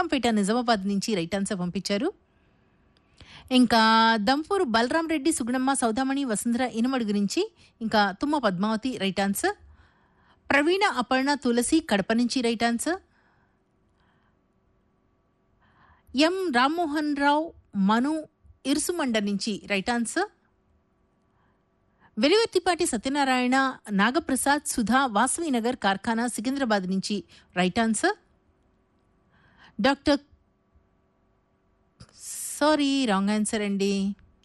చట్టంపేట నిజామాబాద్ నుంచి right answer పంపించారు ఇంకా దంపూరు బలరాం రెడ్డి సుగుణమ్మ సౌదామణి వసుంధర ఇనుమడి గురించి ఇంకా తుమ్మ పద్మావతి రైట్ ఆన్సర్ ప్రవీణ అపర్ణ తులసి కడప నుంచి right answer M Rammohan Rao Manu Irusumanda నుంచి రైట్ ఆన్సర్ వెలివర్తిపాటి సత్యనారాయణ నాగప్రసాద్ సుధా వాసవినగర్ కార్ఖానా సికింద్రాబాద్ నుంచి right answer doctor sorry wrong answer అండి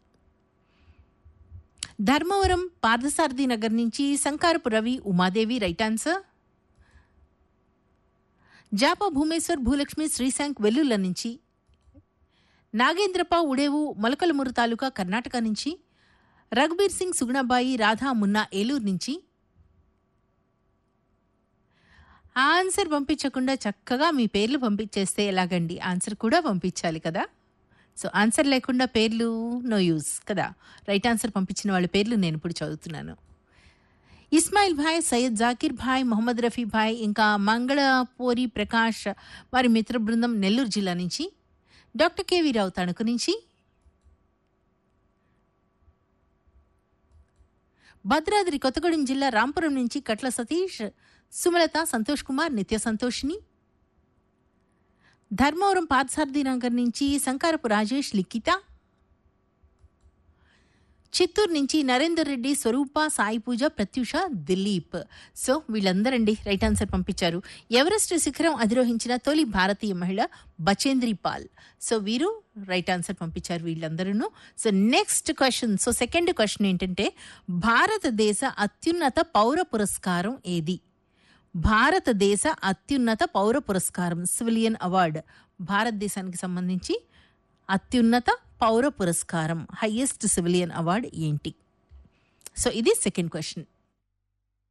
ధర్మవరం పార్థసారథి నగర్ నుంచి సంకారపు రవి ఉమాదేవి రైట్ ఆన్సర్ జాపా భూమేశ్వర్ భూలక్ష్మి శ్రీశాంక్ వెల్లుల్ల నుంచి నాగేంద్రప ఉడేవు మొలకలమూరు తాలూకా కర్ణాటక నుంచి రఘుబీర్ సింగ్ సుగుణబాయి రాధా మున్నా ఏలూరు నుంచి ఆన్సర్ పంపించకుండా చక్కగా మీ పేర్లు పంపించేస్తే ఎలాగండి ఆన్సర్ కూడా పంపించాలి కదా సో ఆన్సర్ లేకుండా పేర్లు నో యూస్ కదా రైట్ ఆన్సర్ పంపించిన వాళ్ళ పేర్లు నేను ఇప్పుడు చదువుతున్నాను ఇస్మాయిల్ భాయ్ సయ్యద్ జాకిర్ భాయ్ మొహమ్మద్ రఫీ భాయ్ ఇంకా మంగళపూరి ప్రకాష్ వారి మిత్ర బృందం నెల్లూరు జిల్లా నుంచి డాక్టర్ కేవీ రావు తణుకు నుంచి భద్రాద్రి కొత్తగూడెం జిల్లా రాంపురం నుంచి కట్ల సతీష్ సుమలత సంతోష్ కుమార్ నిత్య సంతోషిని ధర్మవరం పార్థసారథి నగర్ నుంచి సంకారపు రాజేష్ లిఖిత చిత్తూరు నుంచి నరేందర్ రెడ్డి స్వరూప సాయి పూజ ప్రత్యూష దిలీప్ సో వీళ్ళందరండి రైట్ ఆన్సర్ పంపించారు ఎవరెస్ట్ శిఖరం అధిరోహించిన తొలి భారతీయ మహిళ బచేంద్రి పాల్ సో వీరు రైట్ ఆన్సర్ పంపించారు వీళ్ళందరూ so next question so second question ఏంటంటే భారతదేశ అత్యున్నత పౌర పురస్కారం ఏది భారతదేశ అత్యున్నత పౌర పురస్కారం సివిలియన్ అవార్డ్ భారతదేశానికి సంబంధించి అత్యున్నత పౌర పురస్కారం హైయెస్ట్ సివిలియన్ అవార్డ్ ఏంటి సో ఇది సెకండ్ క్వశ్చన్